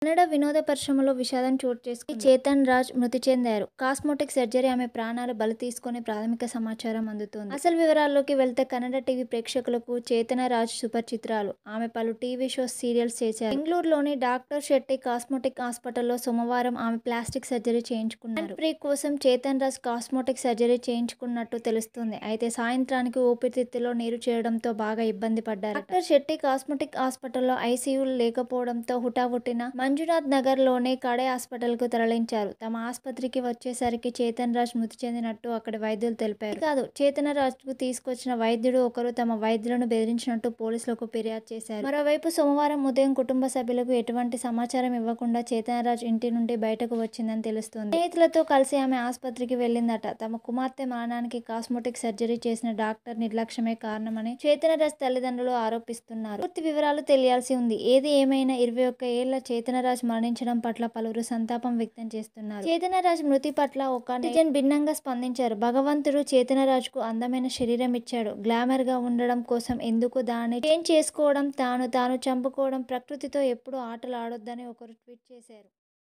కన్నడ వినోద పరిశ్రమలో విషాదం చోటు చేసుకుంది చేతన్ రాజ్ మృతి చెందారు కాస్మోటిక్ సర్జరీ ఆమె ప్రాణాలు బలి తీసుకుని ప్రాథమిక సమాచారం అందుతోంది అసలు వివరాల్లోకి వెళ్తే కన్నడ టీవీ ప్రేక్షకులకు చేతన రాజ్ సుపరిచిత్రాలు ఆమె పలు టీవీ షోస్ సీరియల్స్ చేశారు బెంగళూరులోని డాక్టర్ శెట్టి కాస్మోటిక్ హాస్పిటల్లో సోమవారం ఆమె ప్లాస్టిక్ సర్జరీ చేయించుకున్నారు ప్రీ కోసం చేతన్ రాజ్ కాస్మోటిక్ సర్జరీ చేయించుకున్నట్టు తెలుస్తుంది అయితే సాయంత్రానికి ఊపిరితిత్తులో నీరు చేరడంతో బాగా ఇబ్బంది పడ్డారు డాక్టర్ శెట్టి కాస్మోటిక్ హాస్పిటల్లో ఐసీయూలు లేకపోవడంతో హుటాహుటిన మంజునాథ్ నగర్ లోని కడే హాస్పిటల్ కు తరలించారు తమ ఆసుపత్రికి వచ్చేసరికి చేతన్ రాజ్ మృతి చెందినట్టు అక్కడి వైద్యులు తెలిపారు కాదు చేతన రాజ్ కు తీసుకొచ్చిన వైద్యుడు ఒకరు తమ వైద్యులను బెదిరించినట్టు పోలీసులకు ఫిర్యాదు చేశారు మరోవైపు సోమవారం ఉదయం కుటుంబ సభ్యులకు ఎటువంటి సమాచారం ఇవ్వకుండా చేతనరాజ్ ఇంటి నుండి బయటకు వచ్చిందని తెలుస్తుంది స్నేహితులతో కలిసి ఆమె ఆసుపత్రికి వెళ్ళిందట తమ కుమార్తె మరణానికి కాస్మోటిక్ సర్జరీ చేసిన డాక్టర్ నిర్లక్ష్యమే కారణమని చేతనరాజ్ తల్లిదండ్రులు ఆరోపిస్తున్నారు పూర్తి వివరాలు తెలియాల్సి ఉంది ఏది ఏమైనా ఇరవై ఒక్క ఏళ్ల చేతనరాజ్ మరణించడం పట్ల పలువురు సంతాపం వ్యక్తం చేస్తున్నారు చేతనరాజ్ మృతి పట్ల ఒక నెటిజన్ భిన్నంగా స్పందించారు భగవంతుడు చేతనరాజ్ కు అందమైన శరీరం ఇచ్చాడు గ్లామర్ గా ఉండడం కోసం ఎందుకు దాన్ని చేంజ్ చేసుకోవడం తాను తాను చంపుకోవడం ప్రకృతితో ఎప్పుడు ఆటలు ఆడొద్దని ఒకరు ట్వీట్ చేశారు